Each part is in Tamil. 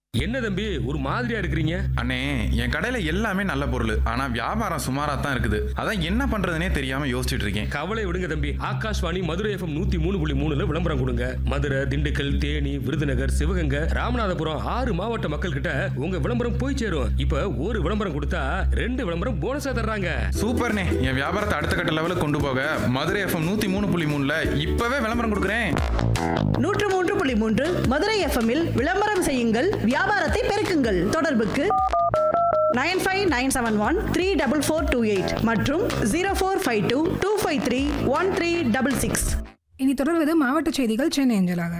என்ன தம்பி ஒரு மாதிரியா இருக்கிறீங்க அண்ணே என் கடையில எல்லாமே நல்ல பொருள் ஆனா வியாபாரம் சுமாரா தான் இருக்குது அதான் என்ன பண்றதுனே தெரியாம யோசிச்சுட்டு இருக்கேன் கவலை விடுங்க தம்பி ஆகாஷ்வாணி மதுரை எஃப்எம் நூத்தி மூணு புள்ளி மூணுல விளம்பரம் கொடுங்க மதுரை திண்டுக்கல் தேனி விருதுநகர் சிவகங்கை ராமநாதபுரம் ஆறு மாவட்ட மக்கள் கிட்ட உங்க விளம்பரம் போய் சேரும் இப்ப ஒரு விளம்பரம் கொடுத்தா ரெண்டு விளம்பரம் போனஸா தர்றாங்க சூப்பர்ண்ணே என் வியாபாரத்தை அடுத்த கட்ட லெவலுக்கு கொண்டு போக மதுரை எஃப்எம் நூத்தி மூணு புள்ளி மூணுல இப்பவே விளம்பரம் கொடுக்குறேன் நூற்று மூன்று புள்ளி மூன்று மதுரை எஃப்எம்மில் விளம்பரம் செய்யுங்கள் வியாபாரத்தை பெருக்குங்கள் தொடர்புக்கு nine five nine seven one three double four two eight மற்றும் zero four five two two five three one three double six இனி தொடர்வது மாவட்ட செய்திகள் சென்னை அஞ்சலாக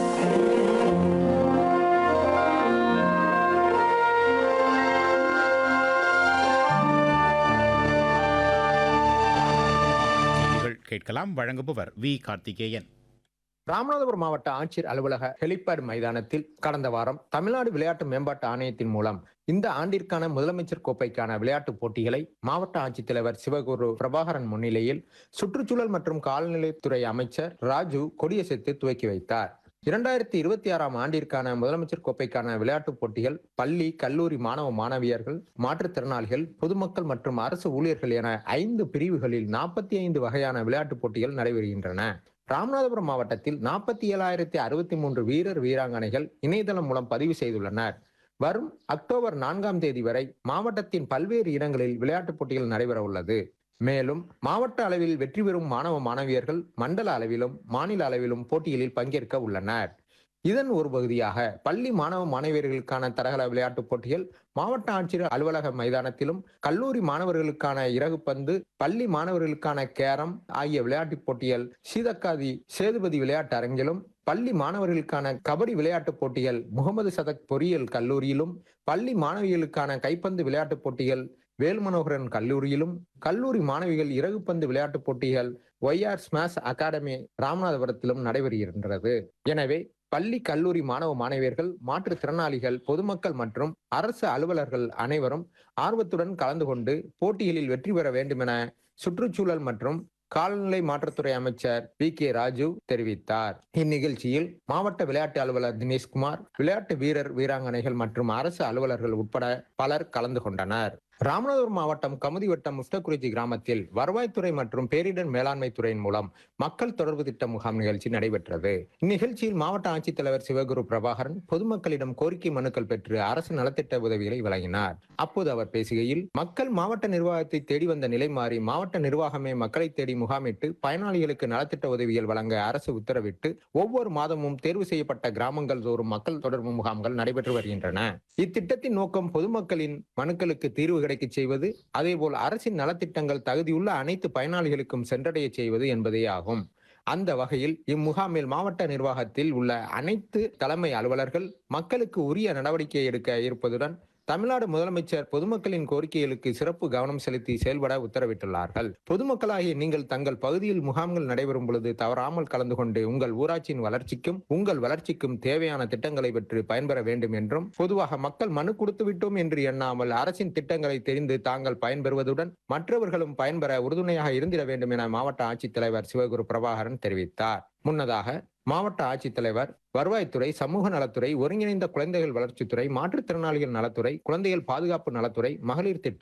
செய்திகள் கேட்கலாம் வழங்குபவர் வி கார்த்திகேயன் ராமநாதபுரம் மாவட்ட ஆட்சியர் அலுவலக ஹெலிபேட் மைதானத்தில் கடந்த வாரம் தமிழ்நாடு விளையாட்டு மேம்பாட்டு ஆணையத்தின் மூலம் இந்த ஆண்டிற்கான முதலமைச்சர் கோப்பைக்கான விளையாட்டுப் போட்டிகளை மாவட்ட ஆட்சித்தலைவர் சிவகுரு பிரபாகரன் முன்னிலையில் சுற்றுச்சூழல் மற்றும் கால்நிலைத்துறை அமைச்சர் ராஜு கொடியசைத்து துவக்கி வைத்தார் இரண்டாயிரத்தி இருபத்தி ஆறாம் ஆண்டிற்கான முதலமைச்சர் கோப்பைக்கான விளையாட்டுப் போட்டிகள் பள்ளி கல்லூரி மாணவ மாணவியர்கள் மாற்றுத்திறனாளிகள் பொதுமக்கள் மற்றும் அரசு ஊழியர்கள் என ஐந்து பிரிவுகளில் நாற்பத்தி ஐந்து வகையான விளையாட்டுப் போட்டிகள் நடைபெறுகின்றன ராமநாதபுரம் மாவட்டத்தில் நாற்பத்தி ஏழாயிரத்தி அறுபத்தி மூன்று வீரர் வீராங்கனைகள் இணையதளம் மூலம் பதிவு செய்துள்ளனர் வரும் அக்டோபர் நான்காம் தேதி வரை மாவட்டத்தின் பல்வேறு இடங்களில் விளையாட்டுப் போட்டிகள் நடைபெற உள்ளது மேலும் மாவட்ட அளவில் வெற்றி பெறும் மாணவ மாணவியர்கள் மண்டல அளவிலும் மாநில அளவிலும் போட்டிகளில் பங்கேற்க உள்ளனர் இதன் ஒரு பகுதியாக பள்ளி மாணவ மாணவியர்களுக்கான தடகள விளையாட்டுப் போட்டிகள் மாவட்ட ஆட்சியர் அலுவலக மைதானத்திலும் கல்லூரி மாணவர்களுக்கான இறகுப்பந்து பள்ளி மாணவர்களுக்கான கேரம் ஆகிய விளையாட்டுப் போட்டிகள் சீதக்காதி சேதுபதி விளையாட்டு அரங்கிலும் பள்ளி மாணவர்களுக்கான கபடி விளையாட்டுப் போட்டிகள் முகமது சதக் பொறியியல் கல்லூரியிலும் பள்ளி மாணவிகளுக்கான கைப்பந்து விளையாட்டுப் போட்டிகள் வேல்மனோகரன் கல்லூரியிலும் கல்லூரி மாணவிகள் இறகுப்பந்து விளையாட்டுப் போட்டிகள் ஒய்ஆர் ஸ்மாஷ் அகாடமி ராமநாதபுரத்திலும் நடைபெறுகின்றது எனவே பள்ளி கல்லூரி மாணவ மாணவியர்கள் மாற்றுத்திறனாளிகள் பொதுமக்கள் மற்றும் அரசு அலுவலர்கள் அனைவரும் ஆர்வத்துடன் கலந்து கொண்டு போட்டிகளில் வெற்றி பெற வேண்டும் என சுற்றுச்சூழல் மற்றும் காலநிலை மாற்றத்துறை அமைச்சர் வி கே ராஜு தெரிவித்தார் இந்நிகழ்ச்சியில் மாவட்ட விளையாட்டு அலுவலர் தினேஷ்குமார் விளையாட்டு வீரர் வீராங்கனைகள் மற்றும் அரசு அலுவலர்கள் உட்பட பலர் கலந்து கொண்டனர் ராமநாதபுரம் மாவட்டம் கமுதி வட்டம் முஸ்டக்குறிச்சி கிராமத்தில் வருவாய்த்துறை மற்றும் பேரிடர் மேலாண்மை துறையின் மூலம் மக்கள் தொடர்பு திட்ட முகாம் நிகழ்ச்சி நடைபெற்றது இந்நிகழ்ச்சியில் மாவட்ட ஆட்சித்தலைவர் சிவகுரு பிரபாகரன் பொதுமக்களிடம் கோரிக்கை மனுக்கள் பெற்று அரசு நலத்திட்ட உதவிகளை வழங்கினார் அப்போது அவர் பேசுகையில் மக்கள் மாவட்ட நிர்வாகத்தை தேடி வந்த நிலை மாறி மாவட்ட நிர்வாகமே மக்களை தேடி முகாமிட்டு பயனாளிகளுக்கு நலத்திட்ட உதவிகள் வழங்க அரசு உத்தரவிட்டு ஒவ்வொரு மாதமும் தேர்வு செய்யப்பட்ட கிராமங்கள் தோறும் மக்கள் தொடர்பு முகாம்கள் நடைபெற்று வருகின்றன இத்திட்டத்தின் நோக்கம் பொதுமக்களின் மனுக்களுக்கு தீர்வு கிடைக்கச் செய்வது அதேபோல் அரசின் நலத்திட்டங்கள் தகுதியுள்ள அனைத்து பயனாளிகளுக்கும் சென்றடைய செய்வது என்பதே ஆகும் அந்த வகையில் இம்முகாமில் மாவட்ட நிர்வாகத்தில் உள்ள அனைத்து தலைமை அலுவலர்கள் மக்களுக்கு உரிய நடவடிக்கை எடுக்க இருப்பதுடன் தமிழ்நாடு முதலமைச்சர் பொதுமக்களின் கோரிக்கைகளுக்கு சிறப்பு கவனம் செலுத்தி செயல்பட உத்தரவிட்டுள்ளார்கள் பொதுமக்களாகிய நீங்கள் தங்கள் பகுதியில் முகாம்கள் நடைபெறும் பொழுது தவறாமல் கலந்து கொண்டு உங்கள் ஊராட்சியின் வளர்ச்சிக்கும் உங்கள் வளர்ச்சிக்கும் தேவையான திட்டங்களை பெற்று பயன்பெற வேண்டும் என்றும் பொதுவாக மக்கள் மனு கொடுத்து விட்டோம் என்று எண்ணாமல் அரசின் திட்டங்களை தெரிந்து தாங்கள் பயன்பெறுவதுடன் மற்றவர்களும் பயன்பெற உறுதுணையாக இருந்திட வேண்டும் என மாவட்ட ஆட்சித்தலைவர் சிவகுரு பிரபாகரன் தெரிவித்தார் முன்னதாக மாவட்ட ஆட்சித்தலைவர் வருவாய்த்துறை சமூக நலத்துறை ஒருங்கிணைந்த குழந்தைகள் வளர்ச்சித்துறை மாற்றுத்திறனாளிகள் நலத்துறை குழந்தைகள் பாதுகாப்பு நலத்துறை மகளிர் திட்டம்